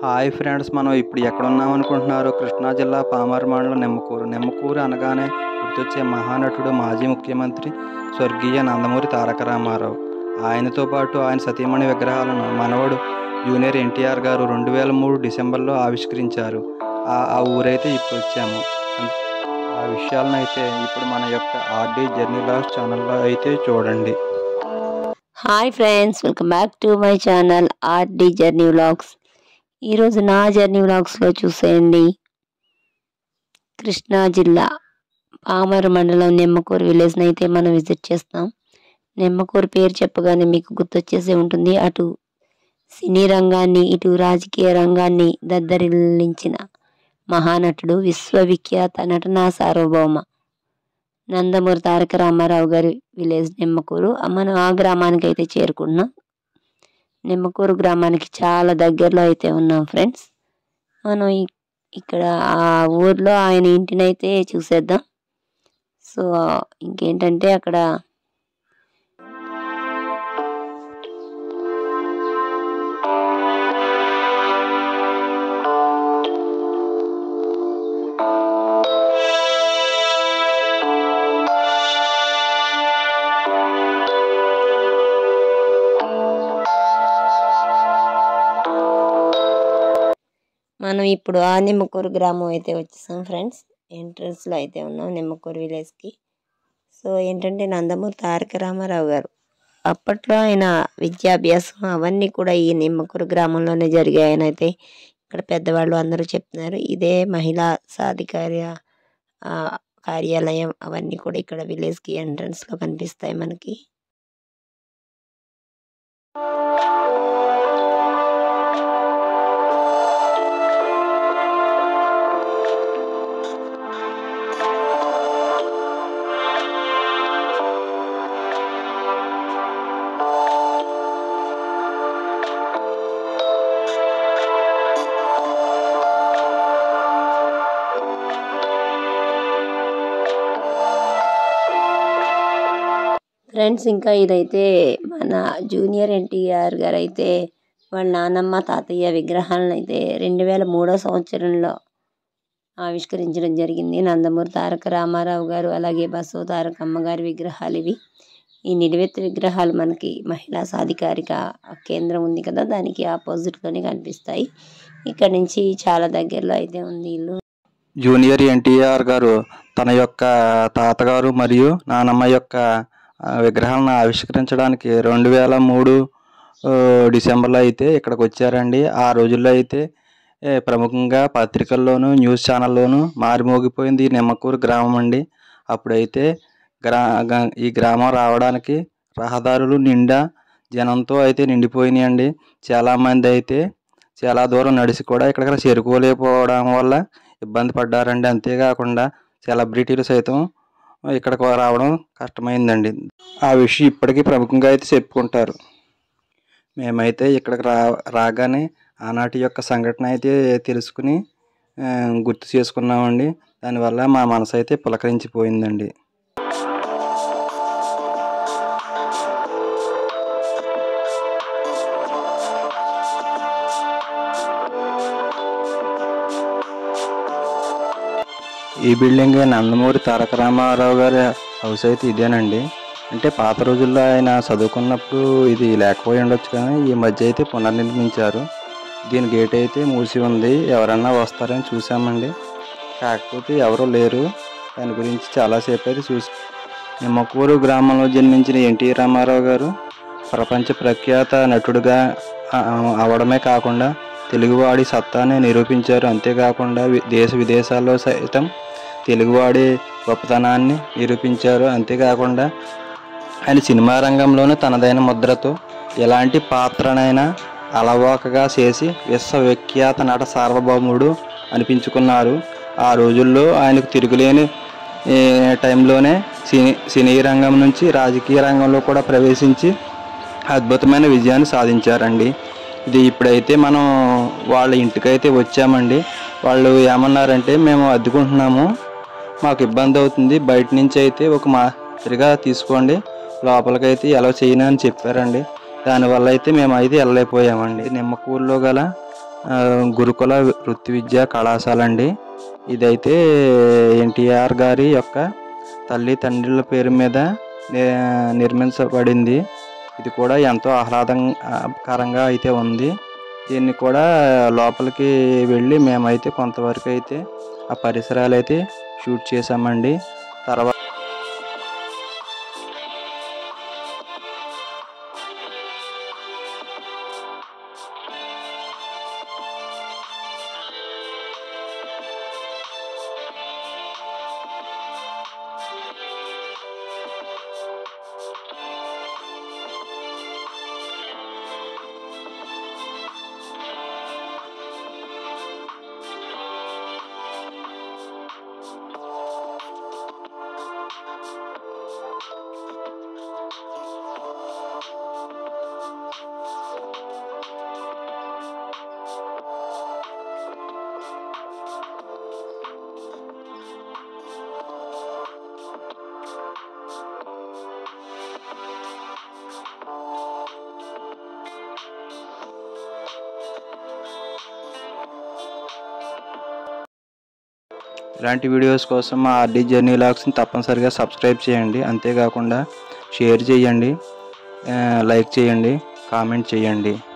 hi friends మనం ఇప్పుడు ఎక్కడ ఉన్నాం అనుకుంటున్నారు కృష్ణా జిల్లా పామర్ మండలం నిమ్మకూరు నిమ్మకూరు అనగానే గుర్తొచ్చే మహానటుడు మాజీ ముఖ్యమంత్రి స్వర్గీయ నందమూరి తారక రామారావు ఆయనతో పాటు ఆయన సతీమణి విగ్రహాలను మనవడు జూనియర్ ఎన్టీఆర్ గారు రెండు వేల మూడు డిసెంబర్లో ఆవిష్కరించారు ఆ ఆ ఊరైతే ఇప్పుడు వచ్చాము ఆ విషయాలను అయితే ఇప్పుడు మన యొక్క ఆర్డీ జర్నీ లాస్ ఛానల్లో అయితే చూడండి hi friends welcome back to my channel RD journey vlogs ఈరోజు నా జర్నీ వ్లాగ్స్లో చూసేయండి కృష్ణా జిల్లా పామర్ మండలం నిమ్మకూరు విలేజ్ని అయితే మనం విజిట్ చేస్తాం నిమ్మకూరు పేరు చెప్పగానే మీకు గుర్తొచ్చేసే ఉంటుంది అటు సినీ రంగాన్ని ఇటు రాజకీయ రంగాన్ని దద్దరిల్లించిన మహానటుడు విశ్వవిఖ్యాత నటనా సార్వభౌమ నందమూరి తారక రామారావు గారి విలేజ్ నిమ్మకూరు మనం ఆ గ్రామానికి అయితే చేరుకుంటున్నాం నిమ్మకూరు గ్రామానికి చాలా దగ్గరలో అయితే ఉన్నాం ఫ్రెండ్స్ మనం ఇ- ఇక్కడ ఆ ఊర్లో ఆయన ఇంటిని అయితే చూసేద్దాం సో ఇంకేంటంటే అక్కడ మనం ఇప్పుడు ఆ నిమ్మకూరు గ్రామం అయితే వచ్చేసాం ఫ్రెండ్స్ ఎంట్రన్స్లో అయితే ఉన్నాం నిమ్మకూరు విలేజ్కి సో ఏంటంటే నందమూరి తారక రామారావు గారు అప్పట్లో ఆయన విద్యాభ్యాసం అవన్నీ కూడా ఈ నిమ్మకూరు గ్రామంలోనే జరిగాయని అయితే ఇక్కడ పెద్దవాళ్ళు అందరూ చెప్తున్నారు ఇదే మహిళా సాధికార్య ఆ, కార్యాలయం అవన్నీ కూడా ఇక్కడ విలేజ్కి ఎంట్రన్స్లో కనిపిస్తాయి మనకి ఫ్రెండ్స్ ఇంకా ఇదైతే మన జూనియర్ ఎన్టీఆర్ గారు అయితే వాళ్ళ నానమ్మ తాతయ్య విగ్రహాలను అయితే రెండు వేల మూడో సంవత్సరంలో ఆవిష్కరించడం జరిగింది నందమూరి తారక రామారావు గారు అలాగే బసవ తారకమ్మ గారి విగ్రహాలు ఇవి ఈ నిలువెత్తు విగ్రహాలు మనకి మహిళా సాధికారిక కేంద్రం ఉంది కదా దానికి ఆపోజిట్లోనే కనిపిస్తాయి ఇక్కడ నుంచి చాలా దగ్గరలో అయితే ఉంది ఇల్లు జూనియర్ ఎన్టీఆర్ గారు తన యొక్క తాతగారు మరియు నానమ్మ యొక్క ఆ, విగ్రహాలను ఆవిష్కరించడానికి రెండు వేల మూడు ఆ, డిసెంబర్లో అయితే ఇక్కడికి వచ్చారండి ఆ రోజుల్లో అయితే ఏ, ప్రముఖంగా పత్రికల్లోనూ న్యూస్ ఛానల్లోనూ మారిమోగిపోయింది ఈ నిమ్మకూరు గ్రామం అండి అప్పుడైతే గ్రా గ- ఈ గ్రామం రావడానికి రహదారులు నిండా జనంతో అయితే నిండిపోయినాయండి చాలామంది అయితే చాలా దూరం నడిచి కూడా ఇక్కడికి చేరుకోలేకపోవడం వల్ల ఇబ్బంది పడ్డారండి అంతేకాకుండా సెలబ్రిటీలు సైతం ఇక్కడికి రావడం కష్టమైందండి ఆ విషయం ఇప్పటికీ ప్రముఖంగా అయితే చెప్పుకుంటారు మేమైతే ఇక్కడికి రా రాగానే ఆనాటి యొక్క సంఘటన అయితే తెలుసుకుని ఆ, గుర్తు చేసుకున్నామండి దానివల్ల మా మనసు అయితే పులకరించిపోయిందండి ఈ బిల్డింగ్ నందమూరి తారక రామారావు గారి హౌస్ అయితే ఇదేనండి అంటే పాత రోజుల్లో ఆయన చదువుకున్నప్పుడు ఇది లేకపోయి ఉండొచ్చు కానీ ఈ మధ్య అయితే పునర్నిర్మించారు దీని గేట్ అయితే మూసి ఉంది ఎవరన్నా వస్తారని చూసామండి కాకపోతే ఎవరు లేరు దాని గురించి చాలాసేపు అయితే చూసి నిమ్మకూరు గ్రామంలో జన్మించిన ఎన్టీ రామారావు గారు ప్రపంచ ప్రఖ్యాత నటుడుగా ఆ, అవడమే కాకుండా తెలుగువాడి సత్తాని నిరూపించారు అంతేకాకుండా వి- దేశ విదేశాల్లో సైతం తెలుగువాడి గొప్పతనాన్ని నిరూపించారు అంతేకాకుండా ఆయన సినిమా రంగంలోనే తనదైన ముద్రతో ఎలాంటి పాత్రనైనా అలవాకగా చేసి విశ్వవిఖ్యాత నట సార్వభౌముడు అనిపించుకున్నారు ఆ రోజుల్లో ఆయనకు తిరుగులేని ఏ, టైంలోనే సినీ సినీ రంగం నుంచి రాజకీయ రంగంలో కూడా ప్రవేశించి అద్భుతమైన విజయాన్ని సాధించారండి ఇది ఇప్పుడైతే మనం వాళ్ళ ఇంటికైతే వచ్చామండి వాళ్ళు ఏమన్నారంటే మేము అద్దుకుంటున్నాము మాకు ఇబ్బంది అవుతుంది బయట నుంచి అయితే ఒక మాదిరిగా తీసుకోండి లోపలికైతే ఎలా చేయను అని చెప్పారండి దానివల్ల అయితే మేము అయితే వెళ్ళలేకపోయామండి నిమ్మకూరులో గల ఆ, గురుకుల వృత్తి విద్యా కళాశాల అండి ఇదైతే ఎన్టీఆర్ గారి యొక్క తల్లి తండ్రుల పేరు మీద ని- నిర్మించబడింది ఇది కూడా ఎంతో ఆహ్లాదకరంగా అయితే ఉంది దీన్ని కూడా లోపలికి వెళ్ళి మేమైతే కొంతవరకు అయితే ఆ పరిసరాలు అయితే షూట్ చేసామండి తర్వాత ఇలాంటి వీడియోస్ కోసం మా ఆర్డీ జర్నీ లాగ్స్ని తప్పనిసరిగా సబ్స్క్రైబ్ చేయండి అంతేకాకుండా షేర్ చేయండి ఆ, లైక్ చేయండి కామెంట్ చేయండి